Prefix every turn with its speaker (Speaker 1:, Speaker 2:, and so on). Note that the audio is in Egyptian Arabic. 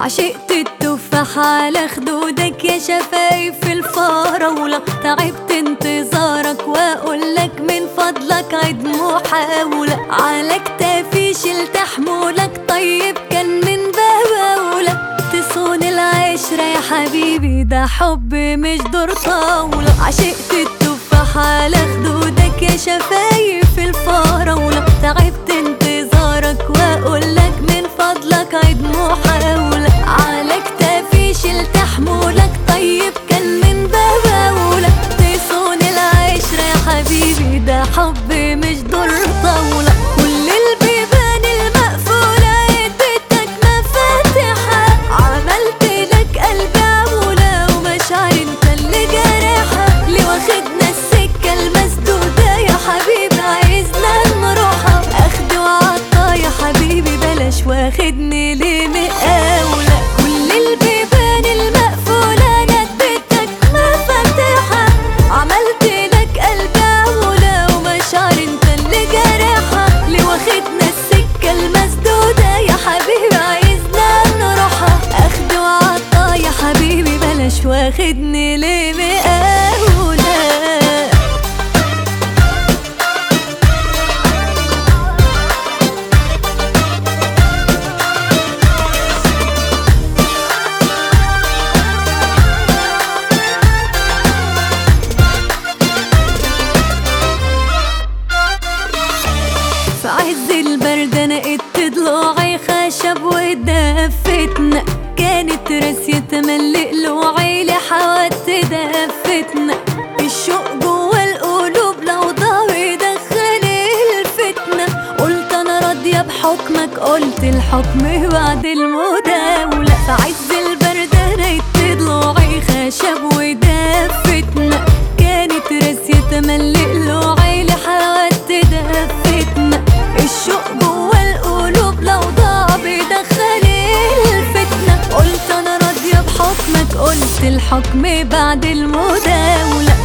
Speaker 1: عشقت التفاح على خدودك يا شفايف الفراولة تعبت انتظارك واقولك من فضلك عيد محاولة على كتافي شلت حمولك طيب كان من بهولة تصون العشرة يا حبيبي ده حب مش دور طاولة عشقت التفاح على خدودك يا شفايف الفراولة تعبت انتظارك واقولك من فضلك عيد محاولة على كتافي شلت حمولك طيب كان من بهولة تصون العشرة يا حبيبي ده حب مش دور طاولة كل البيبان المقفولة اديتك مفاتيحها عملت لك قلبي عمولة ومشاعري انت اللي جارحها ليه واخدنا السكة المسدودة يا حبيبي عايزنا نروحها اخد وعطا يا حبيبي بلاش واخدني ليه مقاولة كل البيبان المقفولة انا اديتك مفاتيحها عملت لك قلبي عمولة ومشاعري انت اللي جارحها ليه واخدنا السكة المسدودة يا حبيبي عايزنا نروحها اخد وعطا يا حبيبي بلاش واخدني ليه مقاولة في عز البرد انا قدت ضلوعي خشب ودفتنا كانت راسية تملق لوعي لحوت دفتنا الشوق جوا القلوب لو ضاع يدخل الفتنة قلت انا راضية بحكمك قلت الحكم بعد المداولة في عز البرد انا قدت ضلوعي خشب ودفتنا كانت راسية تملق لوعي لحوت دفتنا الشوق جوا القلوب لو ضاع بيدخل الفتنة قلت انا راضية بحكمك قلت الحكم بعد المداولة